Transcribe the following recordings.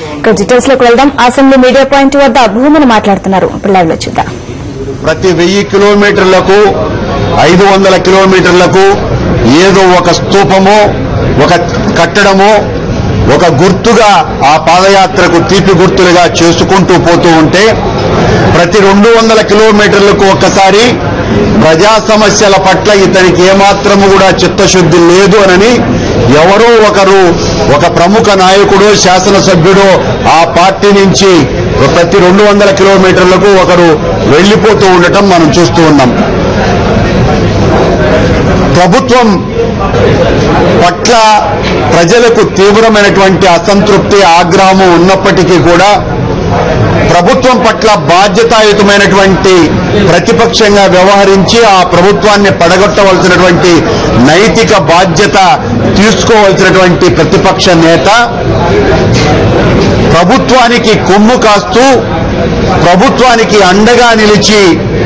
ఇక డీటెయిల్స్ లోకి వెళ్దాం అసెంబ్లీ మీడియా పాయింట్ వద్ద భూమిని మాట్లాడుతున్నారు ఇప్పుడు లైవ్ లో చూద్దాం ప్రతి వెయ్యి కిలోమీటర్లకు ఐదు వందల కిలోమీటర్లకు ఏదో ఒక స్తూపమో ఒక కట్టడమో ఒక గుర్తుగా ఆ పాదయాత్రకు తీపి గుర్తులుగా చేసుకుంటూ పోతూ ఉంటే ప్రతి రెండు వందల కిలోమీటర్లకు ఒక్కసారి ప్రజా సమస్యల పట్ల ఇతనికి ఏమాత్రము కూడా చిత్తశుద్ధి లేదు అనని ఎవరో ఒకరు ఒక ప్రముఖ నాయకుడు శాసనసభ్యుడు ఆ పార్టీ నుంచి ప్రతి రెండు వందల కిలోమీటర్లకు ఒకరు వెళ్లిపోతూ ఉండటం మనం చూస్తూ ఉన్నాం ప్రభుత్వం పట్ల ప్రజలకు తీవ్రమైనటువంటి అసంతృప్తి ఆగ్రహము ఉన్నప్పటికీ కూడా ప్రభుత్వం పట్ల బాధ్యతాయుతమైనటువంటి ప్రతిపక్షంగా వ్యవహరించి ఆ ప్రభుత్వాన్ని పడగొట్టవలసినటువంటి నైతిక బాధ్యత తీసుకోవలసినటువంటి ప్రతిపక్ష నేత ప్రభుత్వానికి కొమ్ము కాస్తూ ప్రభుత్వానికి అండగా నిలిచి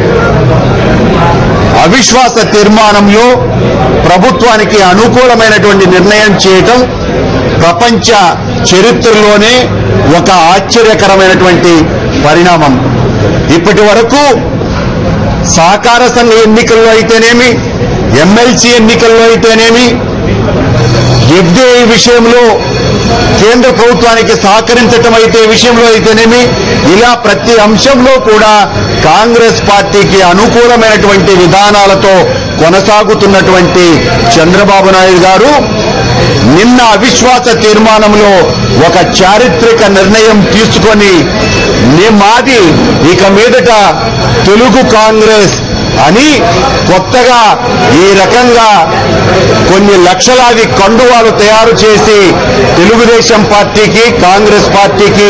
అవిశ్వాస తీర్మానంలో ప్రభుత్వానికి అనుకూలమైనటువంటి నిర్ణయం చేయటం ప్రపంచ చరిత్రలోనే ఒక ఆశ్చర్యకరమైనటువంటి పరిణామం ఇప్పటి వరకు సహకార సంఘ ఎన్నికల్లో అయితేనేమి ఎమ్మెల్సీ ఎన్నికల్లో అయితేనేమి ఎఫ్డీఐ విషయంలో కేంద్ర ప్రభుత్వానికి సహకరించటం అయితే విషయంలో అయితేనేమి ఇలా ప్రతి అంశంలో కూడా కాంగ్రెస్ పార్టీకి అనుకూలమైనటువంటి విధానాలతో కొనసాగుతున్నటువంటి చంద్రబాబు నాయుడు గారు నిన్న అవిశ్వాస తీర్మానంలో ఒక చారిత్రక నిర్ణయం తీసుకొని నీ మాది ఇక మీదట తెలుగు కాంగ్రెస్ అని కొత్తగా ఈ రకంగా కొన్ని లక్షలాది కండువాలు తయారు చేసి తెలుగుదేశం పార్టీకి కాంగ్రెస్ పార్టీకి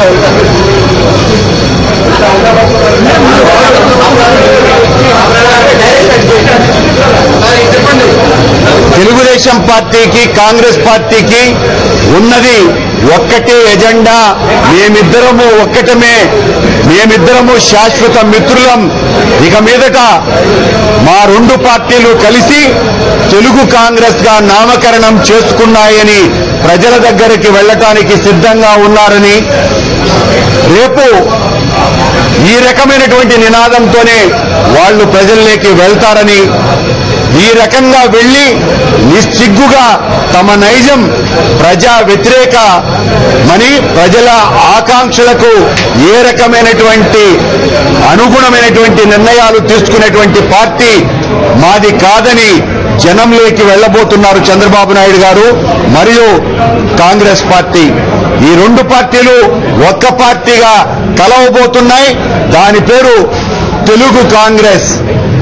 తెలుగుదేశం పార్టీకి కాంగ్రెస్ పార్టీకి ఉన్నది ఒక్కటే ఎజెండా మేమిద్దరము ఒక్కటమే మేమిద్దరము శాశ్వత మిత్రులం ఇక మీదట మా రెండు పార్టీలు కలిసి తెలుగు కాంగ్రెస్ గా నామకరణం చేసుకున్నాయని ప్రజల దగ్గరికి వెళ్ళటానికి సిద్ధంగా ఉన్నారని రేపు ఈ రకమైనటువంటి నినాదంతోనే వాళ్ళు ప్రజల్లోకి వెళ్తారని ఈ రకంగా వెళ్లి నిస్సిగ్గుగా తమ నైజం ప్రజా వ్యతిరేక మని ప్రజల ఆకాంక్షలకు ఏ రకమైనటువంటి అనుగుణమైనటువంటి నిర్ణయాలు తీసుకునేటువంటి పార్టీ మాది కాదని జనంలోకి వెళ్లబోతున్నారు చంద్రబాబు నాయుడు గారు మరియు కాంగ్రెస్ పార్టీ ఈ రెండు పార్టీలు ఒక్క పార్టీగా కలవబోతున్నాయి దాని పేరు తెలుగు కాంగ్రెస్